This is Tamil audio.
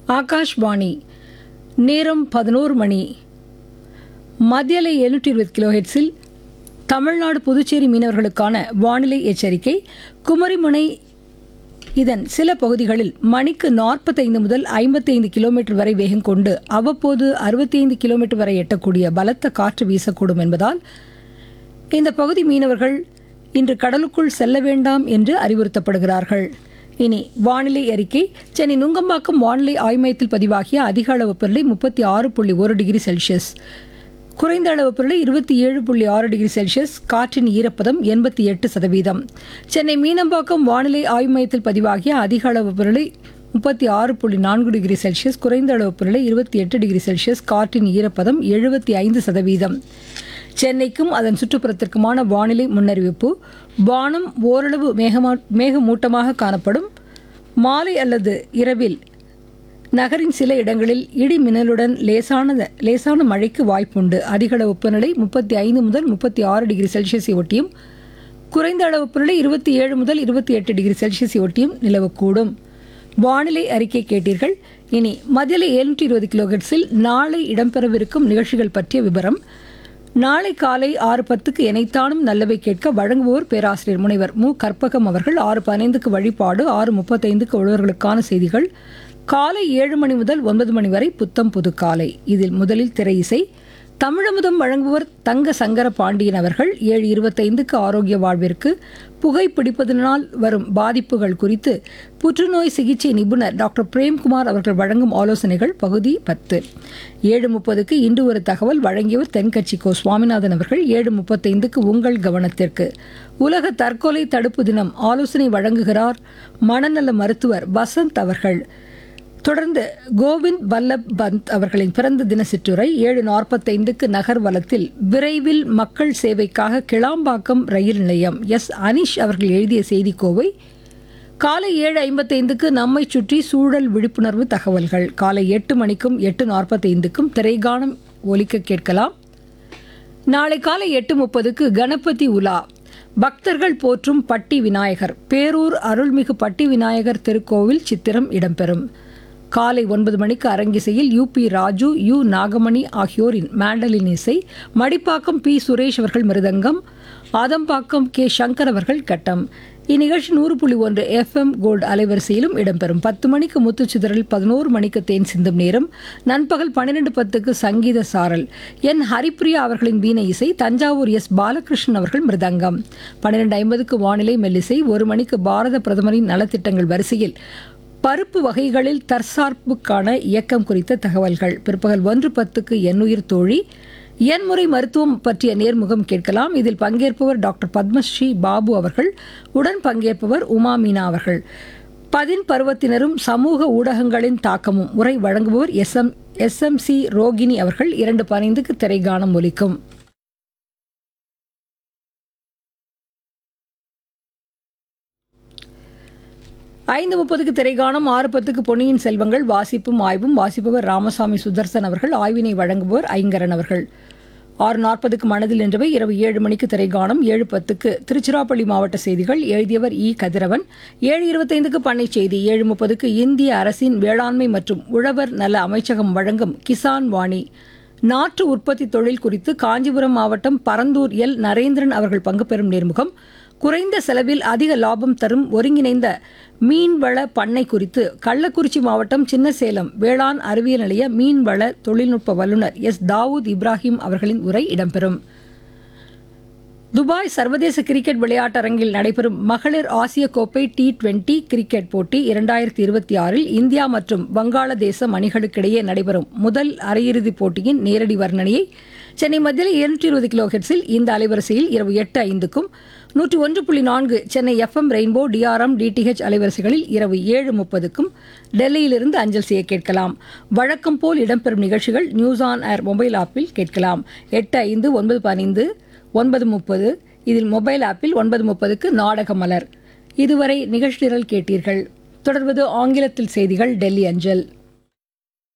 ஆகாஷ்வாணி நேரம் பதினோரு மணி மத்தியலை எழுநூற்றி இருபது கிலோ ஹெட்ஸில் தமிழ்நாடு புதுச்சேரி மீனவர்களுக்கான வானிலை எச்சரிக்கை குமரிமுனை இதன் சில பகுதிகளில் மணிக்கு நாற்பத்தைந்து முதல் ஐம்பத்தைந்து கிலோமீட்டர் வரை வேகம் கொண்டு அவ்வப்போது அறுபத்தைந்து கிலோமீட்டர் வரை எட்டக்கூடிய பலத்த காற்று வீசக்கூடும் என்பதால் இந்த பகுதி மீனவர்கள் இன்று கடலுக்குள் செல்ல வேண்டாம் என்று அறிவுறுத்தப்படுகிறார்கள் இனி வானிலை அறிக்கை சென்னை நுங்கம்பாக்கம் வானிலை ஆய்வு மையத்தில் பதிவாகிய அதிக அளவு பொருளை முப்பத்தி ஆறு புள்ளி ஒரு டிகிரி செல்சியஸ் குறைந்த அளவு பொருளை இருபத்தி ஏழு புள்ளி ஆறு டிகிரி செல்சியஸ் காற்றின் ஈரப்பதம் எண்பத்தி எட்டு சதவீதம் சென்னை மீனம்பாக்கம் வானிலை ஆய்வு மையத்தில் பதிவாகிய அதிக அளவு பொருளை முப்பத்தி ஆறு புள்ளி நான்கு டிகிரி செல்சியஸ் குறைந்த அளவு பொருளை இருபத்தி எட்டு டிகிரி செல்சியஸ் காற்றின் ஈரப்பதம் எழுபத்தி ஐந்து சதவீதம் சென்னைக்கும் அதன் சுற்றுப்புறத்திற்குமான வானிலை முன்னறிவிப்பு வானம் ஓரளவு மேகமா மேகமூட்டமாக காணப்படும் மாலை அல்லது இரவில் நகரின் சில இடங்களில் இடி மின்னலுடன் லேசான லேசான மழைக்கு வாய்ப்புண்டு அதிக அளவு வெப்பநிலை முப்பத்தி ஐந்து முதல் முப்பத்தி ஆறு டிகிரி செல்சியஸை ஒட்டியும் குறைந்த அளவு வெப்பநிலை இருபத்தி ஏழு முதல் இருபத்தி எட்டு டிகிரி செல்சியஸை ஒட்டியும் நிலவக்கூடும் வானிலை அறிக்கை கேட்டீர்கள் இனி மதியலை எழுநூற்றி இருபது கிலோஹெட்ஸில் நாளை இடம்பெறவிருக்கும் நிகழ்ச்சிகள் பற்றிய விவரம் நாளை காலை ஆறு பத்துக்கு இணைத்தானும் நல்லவை கேட்க வழங்குவோர் பேராசிரியர் முனைவர் மு கற்பகம் அவர்கள் ஆறு பதினைந்துக்கு வழிபாடு ஆறு முப்பத்தைந்துக்கு உழவர்களுக்கான செய்திகள் காலை ஏழு மணி முதல் ஒன்பது மணி வரை புத்தம் புது காலை இதில் முதலில் திரை இசை தமிழமுதம் வழங்குவர் தங்க சங்கர பாண்டியன் அவர்கள் ஏழு இருபத்தைந்துக்கு ஆரோக்கிய வாழ்விற்கு புகைப்பிடிப்பதனால் வரும் பாதிப்புகள் குறித்து புற்றுநோய் சிகிச்சை நிபுணர் டாக்டர் பிரேம்குமார் அவர்கள் வழங்கும் ஆலோசனைகள் பகுதி பத்து ஏழு முப்பதுக்கு இன்று ஒரு தகவல் வழங்கியவர் தென்கட்சி கோ சுவாமிநாதன் அவர்கள் ஏழு முப்பத்தைந்துக்கு உங்கள் கவனத்திற்கு உலக தற்கொலை தடுப்பு தினம் ஆலோசனை வழங்குகிறார் மனநல மருத்துவர் வசந்த் அவர்கள் தொடர்ந்து கோவிந்த் வல்லப் பந்த் அவர்களின் பிறந்த தின சிற்றுரை ஏழு நாற்பத்தைந்துக்கு நகர் வலத்தில் விரைவில் மக்கள் சேவைக்காக கிளாம்பாக்கம் ரயில் நிலையம் எஸ் அனிஷ் அவர்கள் எழுதிய செய்திக்கோவை காலை ஏழு ஐம்பத்தைந்துக்கு நம்மை சுற்றி சூழல் விழிப்புணர்வு தகவல்கள் காலை எட்டு மணிக்கும் எட்டு நாற்பத்தைந்துக்கும் திரைகானம் ஒலிக்க கேட்கலாம் நாளை காலை எட்டு முப்பதுக்கு கணபதி உலா பக்தர்கள் போற்றும் பட்டி விநாயகர் பேரூர் அருள்மிகு பட்டி விநாயகர் திருக்கோவில் சித்திரம் இடம்பெறும் காலை ஒன்பது மணிக்கு அரங்கிசையில் U P Raju U Nagamani ஆகியோரின் மேண்டலின் இசை மடிப்பாக்கம் பி சுரேஷ் அவர்கள் மிருதங்கம் ஆதம்பாக்கம் கே சங்கர் அவர்கள் கட்டம் இந்நிகழ்ச்சி நூறு புள்ளி ஒன்று எஃப்எம் கோல்டு அலைவரிசையிலும் இடம்பெறும் பத்து மணிக்கு முத்துச்சிதறல் பதினோரு மணிக்கு தேன் சிந்தும் நேரம் நண்பகல் பன்னிரெண்டு பத்துக்கு சங்கீத சாரல் என் ஹரிப்பிரியா அவர்களின் வீணை இசை தஞ்சாவூர் எஸ் பாலகிருஷ்ணன் அவர்கள் மிருதங்கம் பன்னிரெண்டு ஐம்பதுக்கு வானிலை மெல்லிசை ஒரு மணிக்கு பாரத பிரதமரின் நலத்திட்டங்கள் வரிசையில் பருப்பு வகைகளில் தற்சார்புக்கான இயக்கம் குறித்த தகவல்கள் பிற்பகல் ஒன்று பத்துக்கு எண்ணுயிர் தோழி எண்முறை மருத்துவம் பற்றிய நேர்முகம் கேட்கலாம் இதில் பங்கேற்பவர் டாக்டர் பத்மஸ்ரீ பாபு அவர்கள் உடன் பங்கேற்பவர் உமா மீனா அவர்கள் பதின் பருவத்தினரும் சமூக ஊடகங்களின் தாக்கமும் உரை வழங்குபவர் S M S M C Rohini அவர்கள் இரண்டு பதினைந்துக்கு திரைகானம் ஒலிக்கும் ஐந்து முப்பதுக்கு திரைகாணம் ஆறு பத்துக்கு பொன்னியின் செல்வங்கள் வாசிப்பும் ஆய்வும் வாசிப்பவர் ராமசாமி சுதர்சன் அவர்கள் ஆய்வினை வழங்குபவர் ஐங்கரன் அவர்கள் ஆறு நாற்பதுக்கு மனதில் நின்றவை இரவு ஏழு மணிக்கு திரைகாணம் ஏழு பத்துக்கு திருச்சிராப்பள்ளி மாவட்ட செய்திகள் எழுதியவர் இ கதிரவன் ஏழு இருபத்தைந்துக்கு பண்ணை செய்தி ஏழு முப்பதுக்கு இந்திய அரசின் வேளாண்மை மற்றும் உழவர் நல அமைச்சகம் வழங்கும் கிசான் வாணி நாற்று உற்பத்தி தொழில் குறித்து காஞ்சிபுரம் மாவட்டம் பரந்தூர் எல் நரேந்திரன் அவர்கள் பங்கு பெறும் நேர்முகம் குறைந்த செலவில் அதிக லாபம் தரும் ஒருங்கிணைந்த மீன்வள பண்ணை குறித்து கள்ளக்குறிச்சி மாவட்டம் சின்னசேலம் வேளாண் அறிவியல் நிலைய மீன்வள தொழில்நுட்ப வல்லுநர் எஸ் தாவூத் இப்ராஹிம் அவர்களின் உரை இடம்பெறும் துபாய் சர்வதேச கிரிக்கெட் விளையாட்டரங்கில் நடைபெறும் மகளிர் ஆசிய கோப்பை டி டுவெண்டி கிரிக்கெட் போட்டி இரண்டாயிரத்தி இருபத்தி ஆறில் இந்தியா மற்றும் வங்காளதேசம் அணிகளுக்கிடையே நடைபெறும் முதல் அரையிறுதிப் போட்டியின் நேரடி வர்ணனையை சென்னை மத்தியில் இருநூற்றி இருபது கிலோ ஹெட்ஸில் இந்த அலைவரிசையில் இரவு எட்டு ஐந்துக்கும் நூற்றி ஒன்று புள்ளி நான்கு Chennai FM rainbow DRM DTH அலைவரிசைகளில் இரவு ஏழு முப்பதுக்கும் டெல்லியிலிருந்து அஞ்சல் செய்ய கேட்கலாம் வழக்கம் போல் இடம்பெறும் நிகழ்ச்சிகள் நியூஸ் ஆன் ஏர் மொபைல் ஆப்பில் கேட்கலாம் எட்டு ஐந்து ஒன்பது பதினைந்து ஒன்பது முப்பது இதில் மொபைல் ஆப்பில் ஒன்பது முப்பதுக்கு நாடக மலர் இதுவரை நிகழ்ச்சி நிரல் கேட்டீர்கள் தொடர்வது ஆங்கிலத்தில் செய்திகள் டெல்லி அஞ்சல்